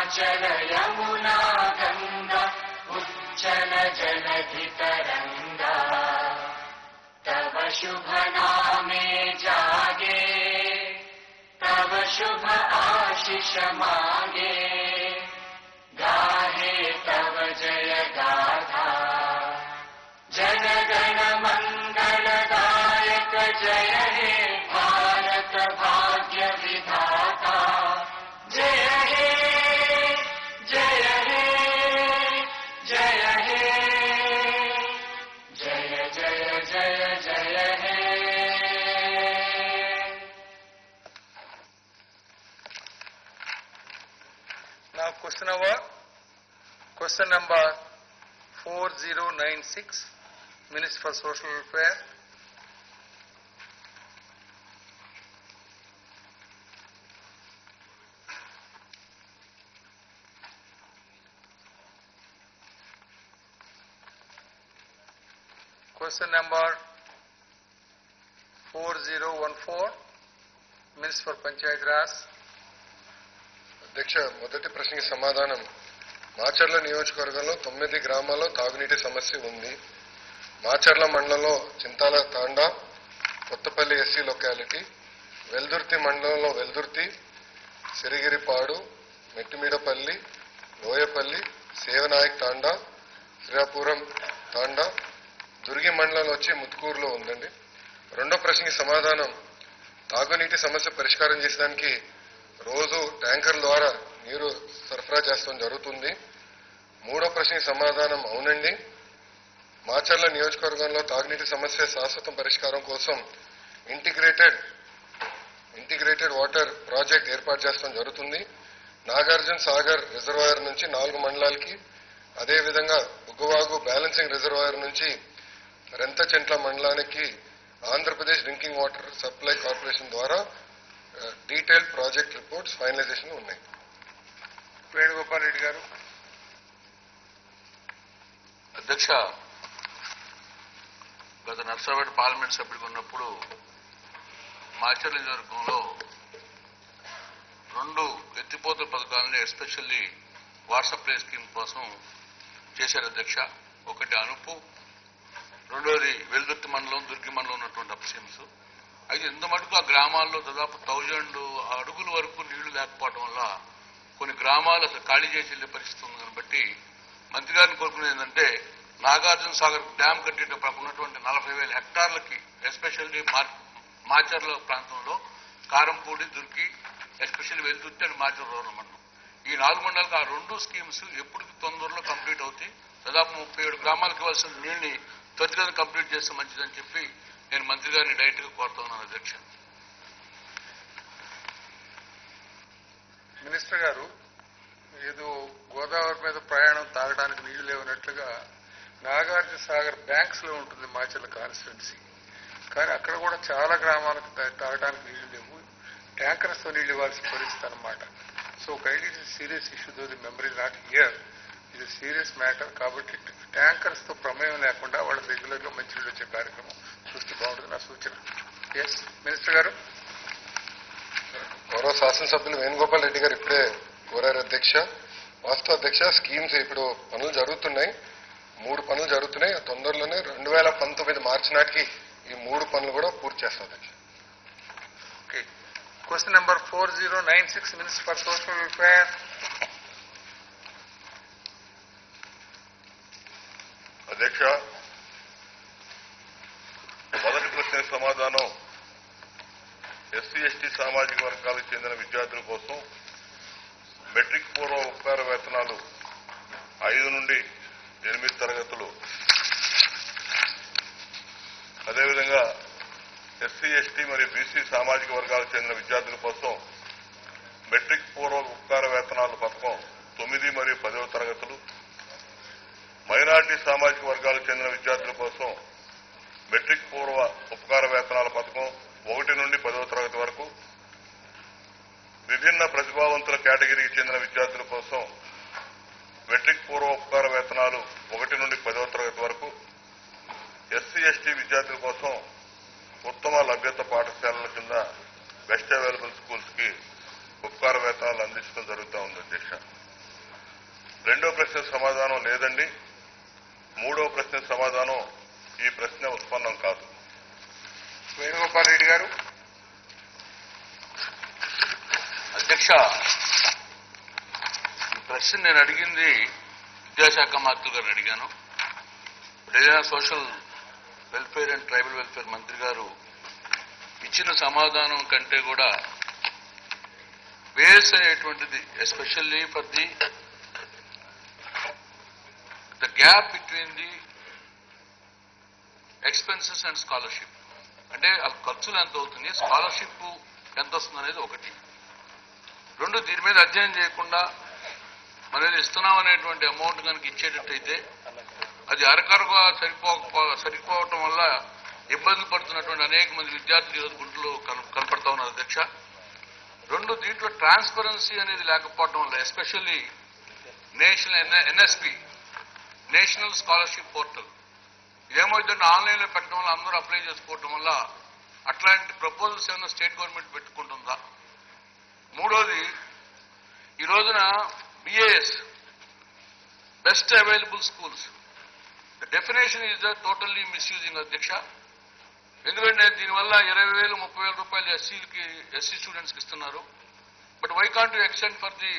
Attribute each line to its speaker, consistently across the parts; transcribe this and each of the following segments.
Speaker 1: हिमाचल यमुना गङ्गा उच्चल जलधितरङ्गा तव शुभ नामे जागे तव शुभ आशिष मागे गाहे तव जय गाथा जन गण मङ्गलदायक जय हे भारत भाग्य विधाता जय हे जय हे जय हे जय जय जय जय हे
Speaker 2: Now question number, question number 4096, Minister for Social Welfare. Question number 4014, Minister for Panchayat Raj.
Speaker 3: అధ్యక్ష మొదటి ప్రశ్నకి సమాధానం మాచర్ల నియోజకవర్గంలో తొమ్మిది గ్రామాల్లో తాగునీటి సమస్య ఉంది మాచర్ల మండలంలో చింతాల తాండా కొత్తపల్లి ఎస్సీ లొకాలిటీ వెల్దుర్తి మండలంలో వెల్దుర్తి సిరిగిరిపాడు మెట్టిమీడపల్లి లోయపల్లి సేవనాయక్ తాండా శ్రీరాపురం తాండా దుర్గి మండలంలో వచ్చి ముత్కూరులో ఉందండి రెండో ప్రశ్నకి సమాధానం తాగునీటి సమస్య పరిష్కారం చేసడానికి రోజు ట్యాంకర్ ద్వారా నీరు సరఫరా చేస్తాం జరుగుతుంది మూడో ప్రశ్నకి సమాధానం అవునండి మాచర్ల నియోజకవర్గంలో తాగునీటి సమస్య శాశ్వత పరిష్కారం కోసం ఇంటిగ్రేటెడ్ ఇంటిగ్రేటెడ్ వాటర్ ప్రాజెక్ట్ ఏర్పాటు చేస్తాం జరుగుతుంది నాగార్జున సాగర్ రిజర్వాయర్ నుంచి నాలుగు మండలాలకి అదేవిధంగా బుగ్గవాగు బ్యాలెన్సింగ్ రిజర్వాయర్ నుంచి రెంతచెంట్ల మండలానికి Andhra Pradesh drinking water supply corporation ద్వారా డీటెయిల్ ప్రాజెక్ట్ రిపోర్ట్స్ ఫైనలైజేషన్ ఉన్నాయి
Speaker 2: వేణుగోపాల్ రెడ్డి గారు
Speaker 4: అధ్యక్ష గత నర్సాపేట పార్లమెంట్ సభ్యుడిగా ఉన్నప్పుడు మాచర్ల నియోజకవర్గంలో రెండు ఎత్తిపోతల పథకాలని ఎస్పెషల్లీ వాటర్ సప్లై స్కీమ్ కోసం చేశారు అధ్యక్ష ఒకటి అనుపు రెండోది వెల్దుర్తి మండలం దుర్గి మండలం ఉన్నటువంటి అప్సీమ్స్ అయితే ఇంత మటుకు ఆ గ్రామాల్లో దాదాపు థౌజండ్ అడుగుల వరకు నీళ్లు లేకపోవడం వల్ల కొన్ని గ్రామాలు అసలు ఖాళీ చేసి వెళ్ళే పరిస్థితి ఉంది దాన్ని బట్టి మంత్రి గారిని కోరుకునేది ఏంటంటే నాగార్జున సాగర్ డ్యామ్ కట్టేటప్పుడు అక్కడ ఉన్నటువంటి నలభై వేల హెక్టార్లకి ఎస్పెషల్లీ మాచర్ల ప్రాంతంలో కారంపూడి దుర్గి ఎస్పెషల్లీ వెళ్తుంటే అండ్ మాచర్ రూరల్ మండలం ఈ నాలుగు మండలాలకు ఆ రెండు స్కీమ్స్ ఎప్పుడు తొందరలో కంప్లీట్ అవుతాయి దాదాపు ముప్పై ఏడు గ్రామాలకు ఇవ్వాల్సిన నీళ్ళని త్వరితగతిన కంప్లీట్ చేస్తే మంచిదని చెప్పి నేను మంత్రి గారిని డైరెక్ట్ గా కోరుతా ఉన్నాను అధ్యక్ష
Speaker 2: మినిస్టర్ గారు ఏదో గోదావరి మీద ప్రయాణం తాగడానికి నీళ్లు లేవనట్లుగా నాగార్జున సాగర్ బ్యాంక్స్ లో ఉంటుంది మాచర్ల కాన్స్టిట్యున్సీ కానీ అక్కడ కూడా చాలా గ్రామాలకు తా- తాగడానికి నీళ్లు లేవు ట్యాంకర్స్ తో నీళ్లు ఇవ్వాల్సిన పరిస్థితి అనమాట so kind it is serious issue though the memory not here ఇది సీరియస్ మ్యాటర్ కాబట్టి ట్యాంకర్స్ తో ప్రమేయం లేకుండా వాళ్ళకి రెగ్యులర్ గా మంచి నీళ్ళు వచ్చే కార్యక్రమం చూస్తే బాగుంటుంది నా సూచన ఎస్ మినిస్టర్ గారు
Speaker 3: గౌరవ శాసనసభ్యులు వేణుగోపాల్ రెడ్డి గారు ఇప్పుడే కోరారు అధ్యక్ష వాస్తవ అధ్యక్ష స్కీమ్స్ ఇప్పుడు పనులు జరుగుతున్నాయి మూడు పనులు జరుగుతున్నాయి తొందరలోనే రెండు వేల పంతొమ్మిది మార్చి నాటికి ఈ మూడు పనులు కూడా పూర్తి చేస్తాం అధ్యక్ష
Speaker 2: okay question number four zero nine six minister for social welfare
Speaker 5: అధ్యక్ష మొదటి ప్రశ్న సమాధానం ఎస్సీ ఎస్టీ సామాజిక వర్గాలకు చెందిన విద్యార్థుల కోసం మెట్రిక్ పూర్వ ఉపకార వేతనాలు ఐదు నుండి ఎనిమిది తరగతులు అదేవిధంగా ఎస్సీ ఎస్టీ మరియు బీసీ సామాజిక వర్గాలకు చెందిన విద్యార్థుల కోసం మెట్రిక్ పూర్వ ఉపకార వేతనాల పథకం తొమ్మిది మరియు పదవ తరగతులు మైనార్టీ సామాజిక వర్గాలకు చెందిన విద్యార్థుల కోసం మెట్రిక్ పూర్వ ఉపకార వేతనాల పథకం ఒకటి నుండి పదవ తరగతి వరకు విభిన్న ప్రతిభావంతుల కేటగిరీకి చెందిన విద్యార్థుల కోసం మెట్రిక్ పూర్వ ఉపకార వేతనాలు ఒకటి నుండి పదవ తరగతి వరకు ఎస్సీ ఎస్టీ విద్యార్థుల కోసం ఉత్తమ లభ్యత పాఠశాలల కింద బెస్ట్ అవైలబుల్ స్కూల్స్ కి ఉపకార వేతనాలు అందించడం జరుగుతూ ఉంది అధ్యక్ష రెండో ప్రశ్న సమాధానం లేదండి మూడో ప్రశ్న సమాధానం ఈ ప్రశ్న ఉత్పన్నం కాదు
Speaker 2: వేణుగోపాల్ రెడ్డి గారు
Speaker 4: అధ్యక్ష ఈ ప్రశ్న నేను అడిగింది విద్యాశాఖ మంత్రి గారిని అడిగాను ఇప్పుడు ఏదైనా social welfare and tribal welfare మంత్రి గారు ఇచ్చిన సమాధానం కంటే కూడా బేస్ అనేటువంటిది especially for the the gap between the expenses and scholarship అంటే ఆ ఖర్చులు ఎంత అవుతుంది స్కాలర్షిప్ ఎంత వస్తుంది అనేది ఒకటి రెండు దీని మీద అధ్యయనం చేయకుండా మనం ఇస్తున్నాం అనేటువంటి అమౌంట్ కనుక ఇచ్చేటట్టయితే అది అరకరగా సరిపోకపో సరిపోవటం వల్ల ఇబ్బంది పడుతున్నటువంటి అనేక మంది విద్యార్థులు ఈరోజు గుంటూరులో కన- కనపడతా ఉన్నారు అధ్యక్ష రెండు దీంట్లో ట్రాన్స్పరెన్సీ అనేది లేకపోవడం వల్ల especially national NSP national scholarship portal ఇదేమవుతుందంటే ఆన్లైన్లో పెట్టడం వల్ల అందరూ అప్లై చేసుకోవటం వల్ల అట్లాంటి ప్రపోజల్స్ ఏమైనా స్టేట్ గవర్నమెంట్ పెట్టుకుంటుందా మూడోది ఈ రోజున BAS best available schools the definition is the totally misusing అధ్యక్ష ఎందుకంటే దీనివల్ల ఇరవై వేలు ముప్పై వేల రూపాయలు ఎస్సీలకి ఎస్సీ స్టూడెంట్స్కి ఇస్తున్నారు but why can't you extend for the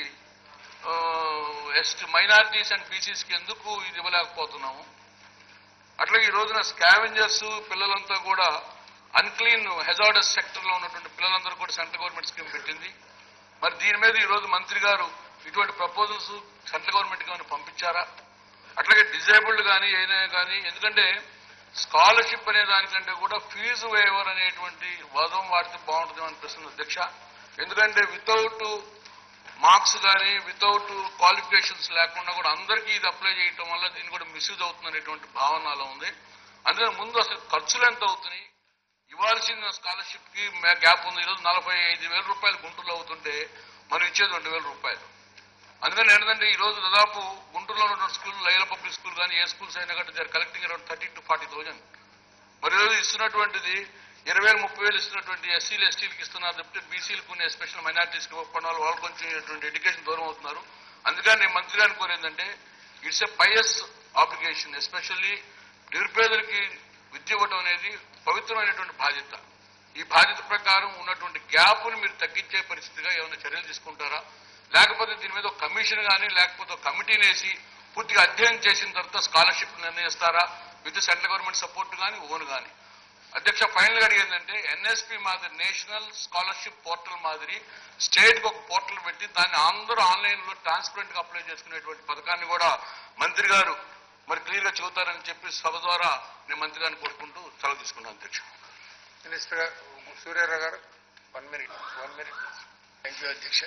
Speaker 4: ST minorities and బీసీస్కి ఎందుకు ఇది ఇవ్వలేకపోతున్నాము అట్లా ఈ రోజున స్కావెంజర్స్ పిల్లలంతా కూడా అన్క్లీన్ హెజార్డస్ సెక్టర్ లో ఉన్నటువంటి పిల్లలందరూ కూడా సెంట్రల్ గవర్నమెంట్ స్కీమ్ పెట్టింది మరి దీని మీద ఈ రోజు మంత్రి గారు ఇటువంటి ప్రపోజల్స్ సెంట్రల్ గవర్నమెంట్ కి ఏమైనా పంపించారా అట్లాగే డిజేబుల్డ్ కానీ ఏదైనా కానీ ఎందుకంటే స్కాలర్షిప్ అనే దానికంటే కూడా ఫీజు వేవర్ అనేటువంటి వాదం వాడితే బాగుంటుంది అనిపిస్తుంది అధ్యక్ష ఎందుకంటే వితౌట్ మార్క్స్ కానీ వితౌట్ క్వాలిఫికేషన్స్ లేకుండా కూడా అందరికీ ఇది అప్లై చేయటం వల్ల దీన్ని కూడా మిస్యూజ్ అవుతుంది అనేటువంటి భావన నాలో ఉంది అందుకని ముందు అసలు ఖర్చులు ఎంత అవుతున్నాయి ఇవ్వాల్సిన స్కాలర్షిప్ కి మే- గ్యాప్ ఉంది ఈరోజు నలభై ఐదు వేల రూపాయలు గుంటూరులో అవుతుంటే మనం ఇచ్చేది రెండు వేల రూపాయలు అందుకని ఏంటంటే ఈ రోజు దాదాపు గుంటూరులో ఉన్న స్కూల్ లైల పబ్లిక్ స్కూల్ కానీ ఏ స్కూల్స్ అయినా కానీ they collecting around thirty to forty thousand మరి ఈరోజు ఇస్తున్నటువంటిది ఇరవై వేలు ముప్పై వేలు ఇస్తున్నటువంటి ఎస్సీలు ఎస్టీలకు ఇస్తున్నారు తప్పితే బీసీలకు ఎస్పెషల్ మైనార్టీస్కి ఇవ్వకపోవడం వల్ల వాళ్ళు కొంచెం ఇటువంటి ఎడ్యుకేషన్ దూరం అవుతున్నారు అందుకని నేను మంత్రి గారిని కోరేందంటే it's a pious obligation especially నిరుపేదలకి విద్య ఇవ్వడం అనేది పవిత్రమైనటువంటి బాధ్యత ఈ బాధ్యత ప్రకారం ఉన్నటువంటి గ్యాప్ను మీరు తగ్గించే పరిస్థితిగా ఏమైనా చర్యలు తీసుకుంటారా లేకపోతే దీని మీద ఒక కమిషన్ కానీ లేకపోతే ఒక కమిటీని వేసి పూర్తిగా అధ్యయనం చేసిన తర్వాత స్కాలర్షిప్ నిర్ణయిస్తారా విత్ సెంట్రల్ గవర్నమెంట్ సపోర్ట్ కానీ ఓన్ కానీ అధ్యక్ష ఫైనల్ గా అడిగేందంటే ఎన్ఎస్పి మాదిరి నేషనల్ స్కాలర్షిప్ పోర్టల్ మాదిరి స్టేట్ కి ఒక పోర్టల్ పెట్టి దాన్ని అందరూ ఆన్లైన్ లో ట్రాన్స్పరెంట్ గా అప్లై చేసుకునేటువంటి పథకాన్ని కూడా మంత్రి గారు మరి క్లియర్ గా చెబుతారని చెప్పి సభ ద్వారా నేను మంత్రి గారిని కోరుకుంటూ సెలవు తీసుకున్నాను అధ్యక్ష
Speaker 2: మినిస్టర్ గారు సూర్యారావు గారు one minute one minute
Speaker 6: thank you అధ్యక్ష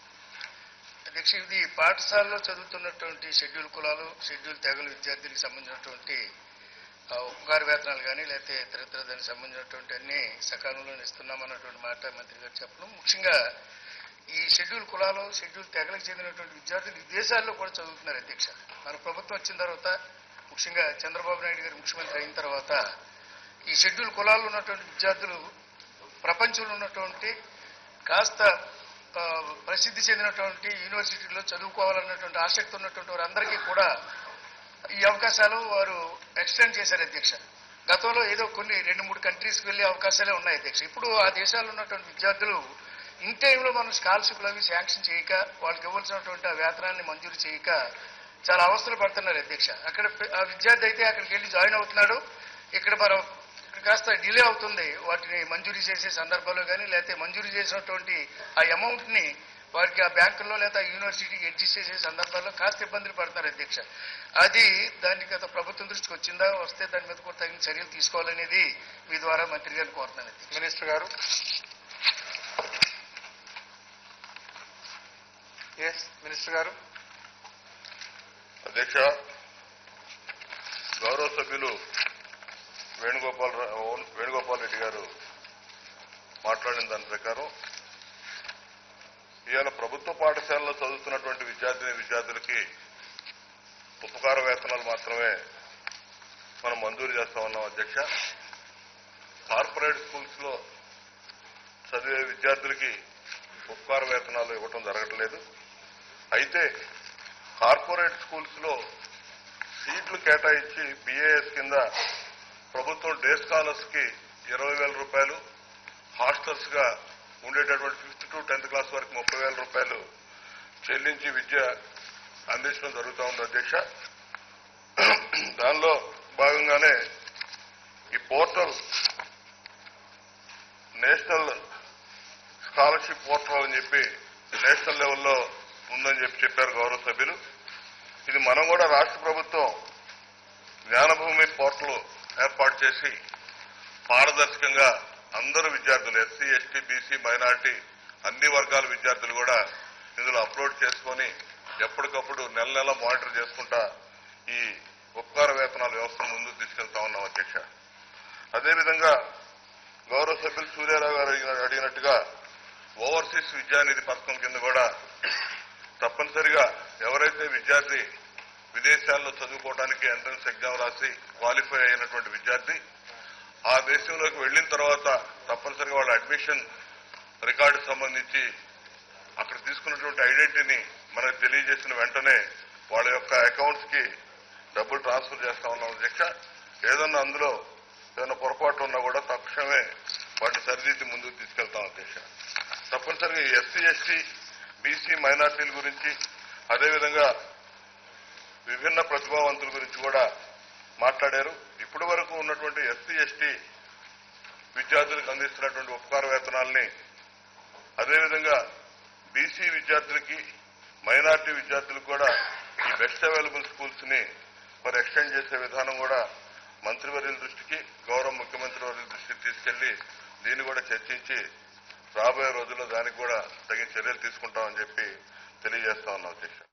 Speaker 6: అధ్యక్ష ఇది పాఠశాలలో చదువుతున్నటువంటి షెడ్యూల్ కులాలు షెడ్యూల్ తెగల విద్యార్థులకు సంబంధించినటువంటి ఆ, ఉపకార వేతనాలు కానీ లేకపోతే ఇతరత్ర దానికి సంబంధించినటువంటి అన్ని సకాలంలో ఇస్తున్నామన్నటువంటి మాట మంత్రి గారు చెప్పడం ముఖ్యంగా ఈ షెడ్యూల్ కులాలు షెడ్యూల్ తెగలకు చెందినటువంటి విద్యార్థులు విదేశాల్లో కూడా చదువుతున్నారు అధ్యక్ష మన ప్రభుత్వం వచ్చిన తర్వాత ముఖ్యంగా చంద్రబాబు నాయుడు గారు ముఖ్యమంత్రి అయిన తర్వాత ఈ షెడ్యూల్ కులాల్లో ఉన్నటువంటి విద్యార్థులు ప్రపంచంలో ఉన్నటువంటి కాస్త ఆ, ప్రసిద్ధి చెందినటువంటి యూనివర్సిటీలో చదువుకోవాలన్నటువంటి ఆసక్తి ఉన్నటువంటి వారందరికీ కూడా ఈ అవకాశాలు వారు ఎక్స్టెండ్ చేశారు అధ్యక్ష గతంలో ఏదో కొన్ని రెండు మూడు కంట్రీస్కి వెళ్ళే అవకాశాలే ఉన్నాయి అధ్యక్ష ఇప్పుడు ఆ దేశాల్లో ఉన్నటువంటి విద్యార్థులు ఇన్ టైంలో మనం స్కాలర్షిప్లు అవి శాంక్షన్ చేయక వాళ్ళకి ఇవ్వాల్సినటువంటి ఆ వేతనాన్ని మంజూరు చేయక చాలా అవస్థలు పడుతున్నారు అధ్యక్ష అక్కడ పె- ఆ విద్యార్థి అయితే అక్కడికి వెళ్ళి జాయిన్ అవుతున్నాడు ఇక్కడ మనం ఇక్కడ కాస్త డిలే అవుతుంది వాటిని మంజూరు చేసే సందర్భాల్లో కానీ లేకపోతే మంజూరు చేసినటువంటి ఆ అమౌంట్ ని వారికి ఆ బ్యాంకుల్లో లేదా యూనివర్సిటీకి అడ్జస్ట్ చేసే సందర్భాల్లో కాస్త ఇబ్బందులు పడుతున్నారు అధ్యక్ష అది దానికి గత ప్రభుత్వం దృష్టికి వచ్చిందా వస్తే దాని మీద కూడా తగిన చర్యలు తీసుకోవాలనేది మీ ద్వారా మంత్రి గారిని కోరుతున్నాను అధ్యక్ష.
Speaker 2: మినిస్టర్ గారు ఎస్ మినిస్టర్ గారు
Speaker 5: అధ్యక్ష గౌరవ సభ్యులు వేణుగోపాల్ రా- వేణుగోపాల్ రెడ్డి గారు మాట్లాడిన దాని ప్రకారం ఇవాళ ప్రభుత్వ పాఠశాలలో చదువుతున్నటువంటి విద్యార్థిని విద్యార్థులకి ఉపకార వేతనాలు మాత్రమే మనం మంజూరు చేస్తా ఉన్నాం అధ్యక్ష కార్పొరేట్ స్కూల్స్ లో చదివే విద్యార్థులకి ఉపకార వేతనాలు ఇవ్వటం జరగట్లేదు అయితే కార్పొరేట్ స్కూల్స్ లో సీట్లు కేటాయించి బిఏఎస్ కింద ప్రభుత్వం డే స్కాలర్స్ కి ఇరవై వేల రూపాయలు హాస్టల్స్ గా ఉండేటటువంటి ఫిఫ్త్ టు టెన్త్ క్లాస్ వరకు ముప్పై వేల రూపాయలు చెల్లించి విద్య అందించడం జరుగుతూ ఉంది అధ్యక్ష దానిలో భాగంగానే ఈ పోర్టల్ నేషనల్ స్కాలర్షిప్ పోర్టల్ అని చెప్పి నేషనల్ లెవెల్లో ఉందని చెప్పి చెప్పారు గౌరవ సభ్యులు ఇది మనం కూడా రాష్ట్ర ప్రభుత్వం జ్ఞానభూమి పోర్టల్ ఏర్పాటు చేసి పారదర్శకంగా అందరు విద్యార్థులు ఎస్సీ ఎస్టీ బీసీ మైనార్టీ అన్ని వర్గాల విద్యార్థులు కూడా ఇందులో అప్లోడ్ చేసుకొని ఎప్పటికప్పుడు నెల నెల మానిటర్ చేసుకుంటా ఈ ఉపకార వేతనాల వ్యవస్థను ముందుకు తీసుకెళ్తా ఉన్నాం అధ్యక్ష అదేవిధంగా గౌరవ సభ్యులు సూర్యారావు గారు అడిగిన- అడిగినట్టుగా ఓవర్సీస్ విద్యానిధి పథకం కింద కూడా తప్పనిసరిగా ఎవరైతే విద్యార్థి విదేశాల్లో చదువుకోవడానికి ఎంట్రన్స్ ఎగ్జామ్ రాసి క్వాలిఫై అయినటువంటి విద్యార్థి ఆ దేశంలోకి వెళ్ళిన తర్వాత తప్పనిసరిగా వాళ్ళ అడ్మిషన్ రికార్డు సంబంధించి అక్కడ తీసుకున్నటువంటి ఐడెంటిటీని మనకు తెలియజేసిన వెంటనే వాళ్ళ యొక్క అకౌంట్స్ కి డబ్బులు ట్రాన్స్ఫర్ చేస్తా ఉన్నాం అధ్యక్ష ఏదన్నా అందులో ఏదైనా పొరపాటు ఉన్నా కూడా తక్షణమే వాటిని సరిదిద్ది ముందుకు తీసుకెళ్తాం అధ్యక్ష తప్పనిసరిగా ఎస్సీ ఎస్టీ బీసీ మైనార్టీల గురించి అదేవిధంగా విభిన్న ప్రతిభావంతుల గురించి కూడా మాట్లాడారు ఇప్పటి వరకు ఉన్నటువంటి ఎస్సీ ఎస్టీ విద్యార్థులకు అందిస్తున్నటువంటి ఉపకార వేతనాల్ని అదేవిధంగా బీసీ విద్యార్థులకి మైనార్టీ విద్యార్థులకు కూడా ఈ బెస్ట్ అవైలబుల్ స్కూల్స్ ని మరి ఎక్స్టెండ్ చేసే విధానం కూడా మంత్రివర్యుల దృష్టికి గౌరవ ముఖ్యమంత్రి వర్యుల దృష్టికి తీసుకెళ్లి దీన్ని కూడా చర్చించి రాబోయే రోజుల్లో దానికి కూడా తగిన చర్యలు తీసుకుంటామని చెప్పి తెలియజేస్తా ఉన్నాం అధ్యక్ష